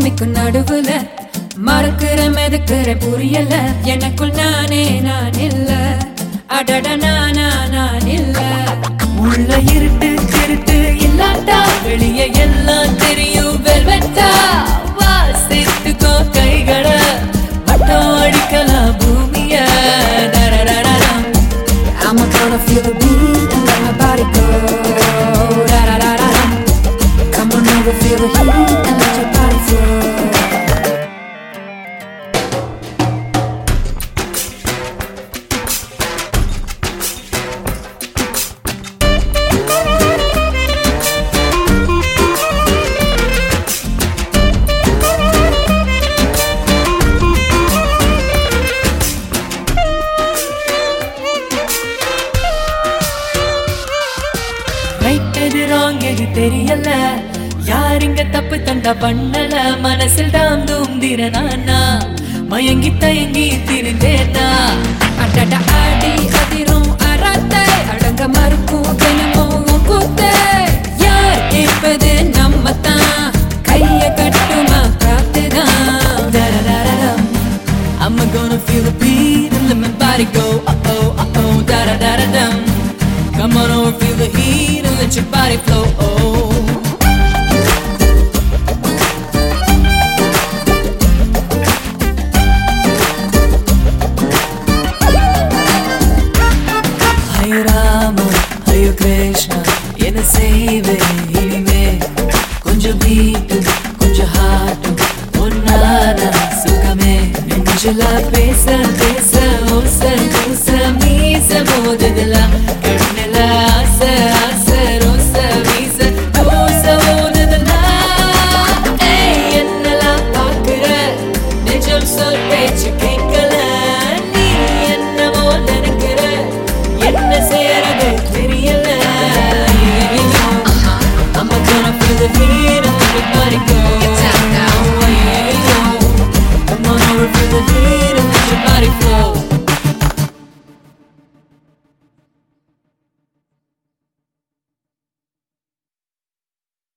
மூளைக்கும் நடுவுல மறக்கிற மிதக்கிற புரியல எனக்குள் நானே நான் இல்ல அடட நானா நான் இல்ல உள்ள இருட்டு திருட்டு இல்லாட்டா வெளியே எல்லாம் தெரியும் வெல்வெட்டா வாசித்துக்கோ கைகளை வட்டம் அடிக்கலாம் பூமிய டரடரடம். I'm gonna feel the beat and let my body go da da da da Come on over, feel the heat and let your body flow right எது ராங் எது தெரியல யார் இங்க தப்பு தண்டா பண்ணல மனசில் தாம் தூந்திர நானா மயங்கி தயங்கி திரிந்தேனா அடட ஆடி அதிரும் அறத்தை அடங்க மறுக்கும் தினமும் உன் கூத்தை யார் கேட்பது நம்ம தான் கைய கட்டுமா காத்துதான் Da-da-da-da-dum. I'm gonna feel the beat and let my body go. Uh oh, uh oh, da da da da dum. Come on over, feel the heat and let your body flow. Oh. ஹயோ Rama ஹயோ Krishna என்ன செய்வேன் இனிமே கொஞ்சம் beat கொஞ்சம் ஹார்ட்டும் ஒன்னான சுகமே நெஞ்சில பேசுறது